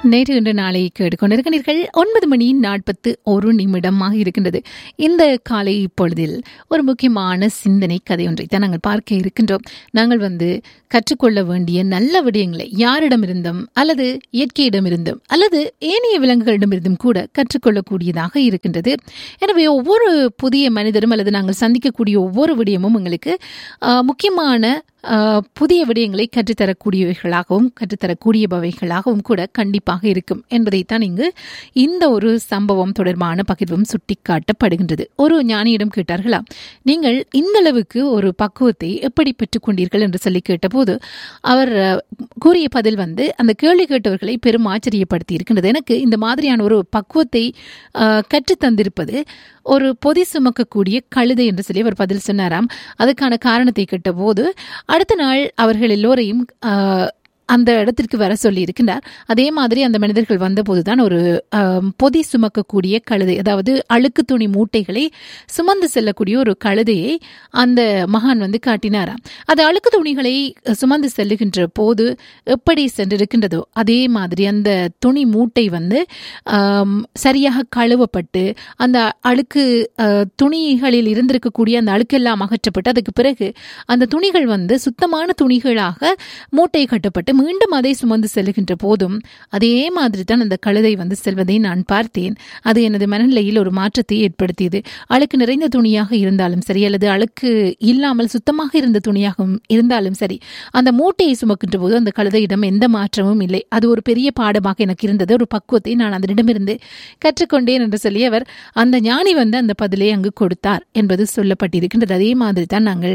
நேற்று இன்று நாளை கேட்டுக்கொண்டிருக்கிறீர்கள் ஒன்பது மணி நாற்பத்து ஒரு நிமிடமாக இருக்கின்றது இந்த காலை இப்பொழுதில் ஒரு முக்கியமான சிந்தனை கதை ஒன்றை தான் நாங்கள் பார்க்க இருக்கின்றோம் நாங்கள் வந்து கற்றுக்கொள்ள வேண்டிய நல்ல விடயங்களை யாரிடமிருந்தும் அல்லது இயற்கையிடமிருந்தும் அல்லது ஏனைய விலங்குகளிடமிருந்தும் கூட கற்றுக்கொள்ளக்கூடியதாக இருக்கின்றது எனவே ஒவ்வொரு புதிய மனிதரும் அல்லது நாங்கள் சந்திக்கக்கூடிய ஒவ்வொரு விடயமும் எங்களுக்கு ஆஹ், முக்கியமான ஆஹ், புதிய விடயங்களை கற்றுத்தரக்கூடியவைகளாகவும் கற்றுத்தரக்கூடியபவைகளாகவும் கூட கண்டிப்பாக இருக்கும் என்பதைத்தான் இங்கு இந்த ஒரு சம்பவம் தொடர்பான பகிர்வும் சுட்டிக்காட்டப்படுகின்றது ஒரு ஞானியிடம் கேட்டார்களா நீங்கள் இந்த அளவுக்கு ஒரு பக்குவத்தை எப்படி பெற்றுக்கொண்டீர்கள் என்று சொல்லி கேட்டபோது அவர் அஹ், கூறிய பதில் வந்து அந்த கேள்வி கேட்டவர்களை பெரும் ஆச்சரியப்படுத்தி இருக்கின்றது எனக்கு இந்த மாதிரியான ஒரு பக்குவத்தை அஹ், கற்றுத் தந்திருப்பது ஒரு பொதி சுமக்கக்கூடிய கழுதை என்று சொல்லி அவர் பதில் சொன்னாராம் அதுக்கான காரணத்தை கேட்டபோது அடுத்த நாள் அவர்கள் எல்லோரையும் ஆஹ், அந்த இடத்திற்கு வர சொல்லி இருக்கின்றார் அதே மாதிரி அந்த மனிதர்கள் வந்தபோதுதான் ஒரு ஆம், பொதி சுமக்கக்கூடிய கழுதை அதாவது அழுக்கு துணி மூட்டைகளை சுமந்து செல்லக்கூடிய ஒரு கழுதையை அந்த மகான் வந்து காட்டினாராம் அது அழுக்கு துணிகளை சுமந்து செல்லுகின்ற போது எப்படி சென்றிருக்கின்றதோ அதே மாதிரி அந்த துணி மூட்டை வந்து ஆம், சரியாக கழுவப்பட்டு அந்த அழுக்கு அஹ், துணிகளில் இருந்திருக்கக்கூடிய அந்த அழுக்கெல்லாம் அகற்றப்பட்டு அதுக்கு பிறகு அந்த துணிகள் வந்து சுத்தமான துணிகளாக மூட்டை கட்டப்பட்டு மீண்டும் அதை சுமந்து செல்லுகின்ற போதும் அதே மாதிரி தான் அந்த கழுதை வந்து செல்வதை நான் பார்த்தேன் அது எனது மனநிலையில் ஒரு மாற்றத்தை ஏற்படுத்தியது அழுக்கு நிறைந்த துணியாக இருந்தாலும் சரி அல்லது அழுக்கு இல்லாமல் சுத்தமாக இருந்த துணியாகவும் இருந்தாலும் சரி அந்த மூட்டையை சுமக்கின்ற போது அந்த கழுதையிடம் எந்த மாற்றமும் இல்லை அது ஒரு பெரிய பாடமாக எனக்கு இருந்தது ஒரு பக்குவத்தை நான் அதனிடமிருந்து கற்றுக்கொண்டேன் என்று சொல்லி அவர் அந்த ஞானி வந்து அந்த பதிலை அங்கு கொடுத்தார் என்பது சொல்லப்பட்டிருக்கின்றது அதே மாதிரி தான் நாங்கள்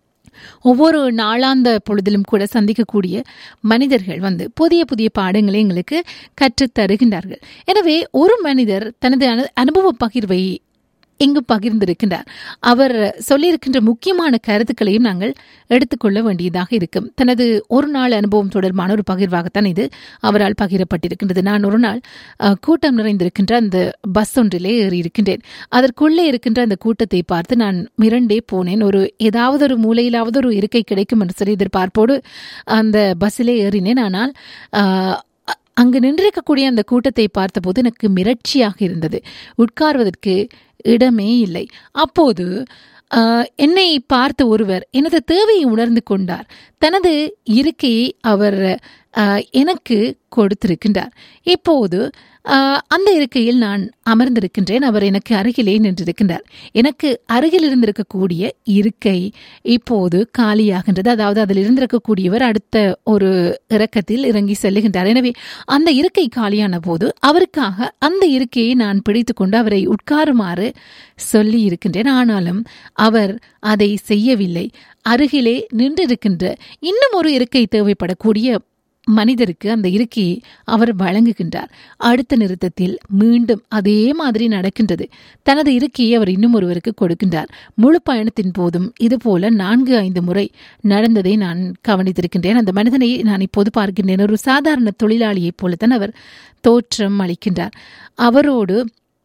ஒவ்வொரு நாளாந்த பொழுதிலும் கூட சந்திக்கக்கூடிய மனிதர்கள் வந்து புதிய புதிய பாடங்களை எங்களுக்கு கற்றுத் தருகின்றார்கள் எனவே ஒரு மனிதர் தனது அனு அனுபவ பகிர்வை இங்கு பகிர்ந்திருக்கின்றார் அவர் சொல்லியிருக்கின்ற முக்கியமான கருத்துக்களையும் நாங்கள் எடுத்துக்கொள்ள வேண்டியதாக இருக்கும் தனது ஒரு நாள் அனுபவம் தொடர்பான ஒரு பகிர்வாகத்தான் இது அவரால் பகிரப்பட்டிருக்கின்றது நான் ஒரு நாள் அஹ், கூட்டம் நிறைந்திருக்கின்ற அந்த பஸ் ஒன்றிலே ஏறி இருக்கின்றேன் அதற்குள்ளே இருக்கின்ற அந்த கூட்டத்தை பார்த்து நான் மிரண்டே போனேன் ஒரு ஏதாவது ஒரு மூலையிலாவது ஒரு இருக்கை கிடைக்கும் என்று சொல்லி எதிர்பார்ப்போடு அந்த பஸ்ஸிலே ஏறினேன் ஆனால் அஹ், அ- அங்கு நின்றிருக்கக்கூடிய அந்த கூட்டத்தை பார்த்தபோது எனக்கு மிரட்சியாக இருந்தது உட்கார்வதற்கு இடமே இல்லை அப்போது ஆஹ், என்னை பார்த்த ஒருவர் எனது தேவையை உணர்ந்து கொண்டார் தனது இருக்கையை அவர் ஆஹ், எனக்கு கொடுத்திருக்கின்றார் இப்போது ஆஹ், அந்த இருக்கையில் நான் அமர்ந்திருக்கின்றேன் அவர் எனக்கு அருகிலே நின்றிருக்கின்றார் எனக்கு அருகில் இருந்திருக்கக்கூடிய இருக்கை இப்போது காலியாகின்றது அதாவது அதில் இருந்திருக்கக்கூடியவர் அடுத்த ஒரு இறக்கத்தில் இறங்கி செல்லுகின்றார் எனவே அந்த இருக்கை காலியான போது அவருக்காக அந்த இருக்கையை நான் பிடித்துக்கொண்டு அவரை உட்காருமாறு சொல்லி இருக்கின்றேன் ஆனாலும் அவர் அதை செய்யவில்லை அருகிலே நின்றிருக்கின்ற இன்னும் ஒரு இருக்கை தேவைப்படக்கூடிய மனிதருக்கு அந்த இருக்கையை அவர் வழங்குகின்றார் அடுத்த நிறுத்தத்தில் மீண்டும் அதே மாதிரி நடக்கின்றது தனது இருக்கையை அவர் இன்னும் ஒருவருக்கு கொடுக்கின்றார் முழு பயணத்தின் போதும் இதுபோல நான்கு ஐந்து முறை நடந்ததை நான் கவனித்திருக்கின்றேன் அந்த மனிதனை நான் இப்போது பார்க்கின்றேன் ஒரு சாதாரண தொழிலாளியைப் போலத்தான் அவர் தோற்றம் அளிக்கின்றார் அவரோடு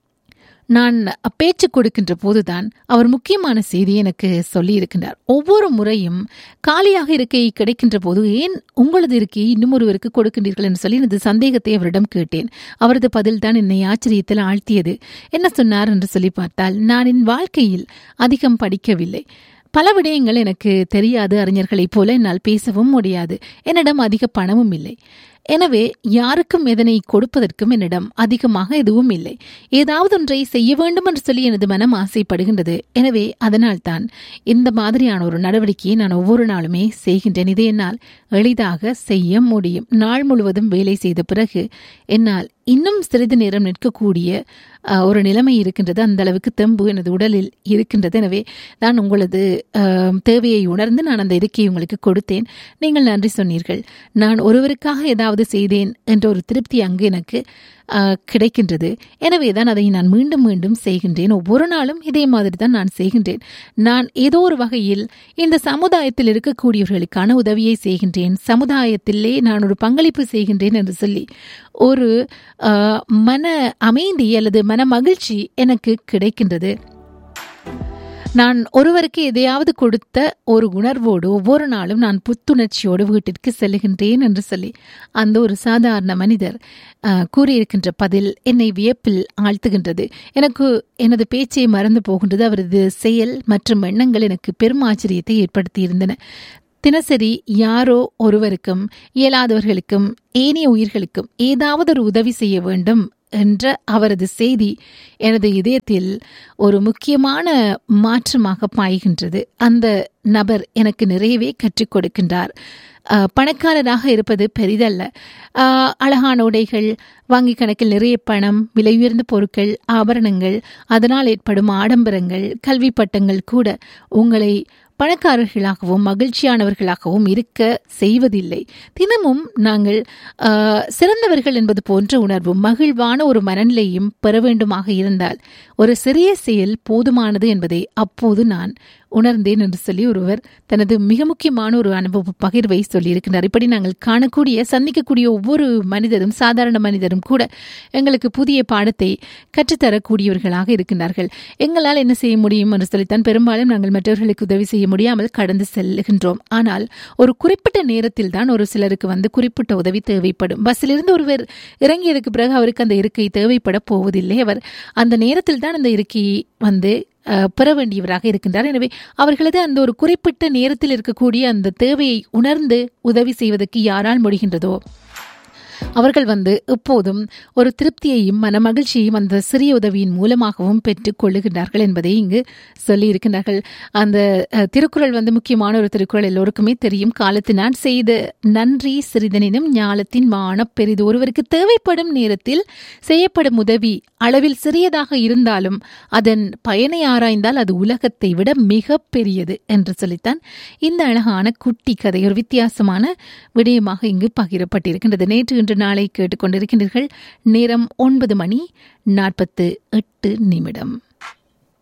நான் பேச்சு கொடுக்கின்ற போதுதான் அவர் முக்கியமான செய்தியை எனக்கு சொல்லி இருக்கின்றார் ஒவ்வொரு முறையும் காலியாக இருக்கையை கிடைக்கின்ற போது ஏன் உங்களது இருக்கையை இன்னும் ஒருவருக்கு கொடுக்கின்றீர்கள் என்று சொல்லி எனது சந்தேகத்தை அவரிடம் கேட்டேன் அவரது பதில்தான் என்னை ஆச்சரியத்தில் ஆழ்த்தியது என்ன சொன்னார் என்று சொல்லி பார்த்தால் நான் என் வாழ்க்கையில் அதிகம் படிக்கவில்லை பல விடயங்கள் எனக்கு தெரியாது அறிஞர்களைப் போல என்னால் பேசவும் முடியாது என்னிடம் அதிக பணமும் இல்லை எனவே யாருக்கும் எதனை கொடுப்பதற்கும் என்னிடம் அதிகமாக எதுவும் இல்லை ஏதாவது ஒன்றை செய்ய வேண்டும் என்று சொல்லி எனது மனம் ஆசைப்படுகின்றது எனவே அதனால்தான் இந்த மாதிரியான ஒரு நடவடிக்கையை நான் ஒவ்வொரு நாளுமே செய்கின்றேன் இதை என்னால் எளிதாக செய்ய முடியும் நாள் முழுவதும் வேலை செய்த பிறகு என்னால் இன்னும் சிறிது நேரம் நிற்கக்கூடிய அஹ், ஒரு நிலைமை இருக்கின்றது அந்த அளவுக்கு தெம்பு எனது உடலில் இருக்கின்றது எனவே நான் உங்களது அஹ், தேவையை உணர்ந்து நான் அந்த இருக்கையை உங்களுக்கு கொடுத்தேன் நீங்கள் நன்றி சொன்னீர்கள் நான் ஒருவருக்காக ஏதாவது செய்தேன் என்ற ஒரு திருப்தி அங்கு எனக்கு அஹ், கிடைக்கின்றது எனவே தான் அதை நான் மீண்டும் மீண்டும் செய்கின்றேன் ஒவ்வொரு நாளும் இதே மாதிரி தான் நான் செய்கின்றேன் நான் ஏதோ ஒரு வகையில் இந்த சமுதாயத்தில் இருக்கக்கூடியவர்களுக்கான உதவியை செய்கின்றேன் சமுதாயத்திலே நான் ஒரு பங்களிப்பு செய்கின்றேன் என்று சொல்லி ஒரு அஹ், மன அமைதி அல்லது மன மகிழ்ச்சி எனக்கு கிடைக்கின்றது நான் ஒருவருக்கு எதையாவது கொடுத்த ஒரு உணர்வோடு ஒவ்வொரு நாளும் நான் புத்துணர்ச்சியோடு வீட்டிற்கு செல்லுகின்றேன் என்று சொல்லி அந்த ஒரு சாதாரண மனிதர் அஹ், கூறியிருக்கின்ற பதில் என்னை வியப்பில் ஆழ்த்துகின்றது எனக்கு எனது பேச்சை மறந்து போகின்றது அவரது செயல் மற்றும் எண்ணங்கள் எனக்கு பெரும் ஆச்சரியத்தை ஏற்படுத்தியிருந்தன தினசரி யாரோ ஒருவருக்கும் இயலாதவர்களுக்கும் ஏனைய உயிர்களுக்கும் ஏதாவது ஒரு உதவி செய்ய வேண்டும் என்ற அவரது செய்தி எனது இதயத்தில் ஒரு முக்கியமான மாற்றமாக பாய்கின்றது அந்த நபர் எனக்கு நிறையவே கற்றுக் கொடுக்கின்றார் அஹ், பணக்காரராக இருப்பது பெரிதல்ல அஹ், அழகான உடைகள் வங்கி கணக்கில் நிறைய பணம் விலை உயர்ந்த பொருட்கள் ஆபரணங்கள் அதனால் ஏற்படும் ஆடம்பரங்கள் கல்வி பட்டங்கள் கூட உங்களை பணக்காரர்களாகவும் மகிழ்ச்சியானவர்களாகவும் இருக்க செய்வதில்லை தினமும் நாங்கள் ஆஹ், சிறந்தவர்கள் என்பது போன்ற உணர்வும் மகிழ்வான ஒரு மனநிலையும் பெற வேண்டுமாக இருந்தால் ஒரு சிறிய செயல் போதுமானது என்பதை அப்போது நான் உணர்ந்தேன் என்று சொல்லி ஒருவர் தனது மிக முக்கியமான ஒரு அனுபவ பகிர்வை சொல்லியிருக்கிறார் இப்படி நாங்கள் காணக்கூடிய சந்திக்கக்கூடிய ஒவ்வொரு மனிதரும் சாதாரண மனிதரும் கூட எங்களுக்கு புதிய பாடத்தை கற்றுத்தரக்கூடியவர்களாக இருக்கின்றார்கள் எங்களால் என்ன செய்ய முடியும் என்று சொல்லித்தான் பெரும்பாலும் நாங்கள் மற்றவர்களுக்கு உதவி செய்ய முடியாமல் கடந்து செல்லுகின்றோம் ஆனால் ஒரு குறிப்பிட்ட நேரத்தில் தான் ஒரு சிலருக்கு வந்து குறிப்பிட்ட உதவி தேவைப்படும் பஸ்ஸிலிருந்து ஒருவர் இறங்கியதுக்கு பிறகு அவருக்கு அந்த இருக்கை தேவைப்பட போவதில்லை அவர் அந்த நேரத்தில் தான் அந்த இருக்கையை வந்து அஹ், பெற வேண்டியவராக இருக்கின்றார் எனவே அவர்களது அந்த ஒரு குறிப்பிட்ட நேரத்தில் இருக்கக்கூடிய அந்த தேவையை உணர்ந்து உதவி செய்வதற்கு யாரால் முடிகின்றதோ அவர்கள் வந்து எப்போதும் ஒரு திருப்தியையும் மனமகிழ்ச்சியையும் அந்த சிறிய உதவியின் மூலமாகவும் பெற்றுக் கொள்ளுகின்றார்கள் என்பதை இங்கு சொல்லியிருக்கின்றார்கள் அந்த அஹ், திருக்குறள் வந்து முக்கியமான ஒரு திருக்குறள் எல்லோருக்குமே தெரியும் காலத்தினான் செய்த நன்றி சிறிதனினும் ஞாலத்தின் மான பெரிது ஒருவருக்கு தேவைப்படும் நேரத்தில் செய்யப்படும் உதவி அளவில் சிறியதாக இருந்தாலும் அதன் பயனை ஆராய்ந்தால் அது உலகத்தை விட மிக பெரியது என்று சொல்லித்தான் இந்த அழகான குட்டி கதை ஒரு வித்தியாசமான விடயமாக இங்கு பகிரப்பட்டிருக்கின்றது நேற்று இன்று நாளை கேட்டுக்கொண்டிருக்கின்றீர்கள் நேரம் ஒன்பது மணி நாற்பத்து எட்டு நிமிடம்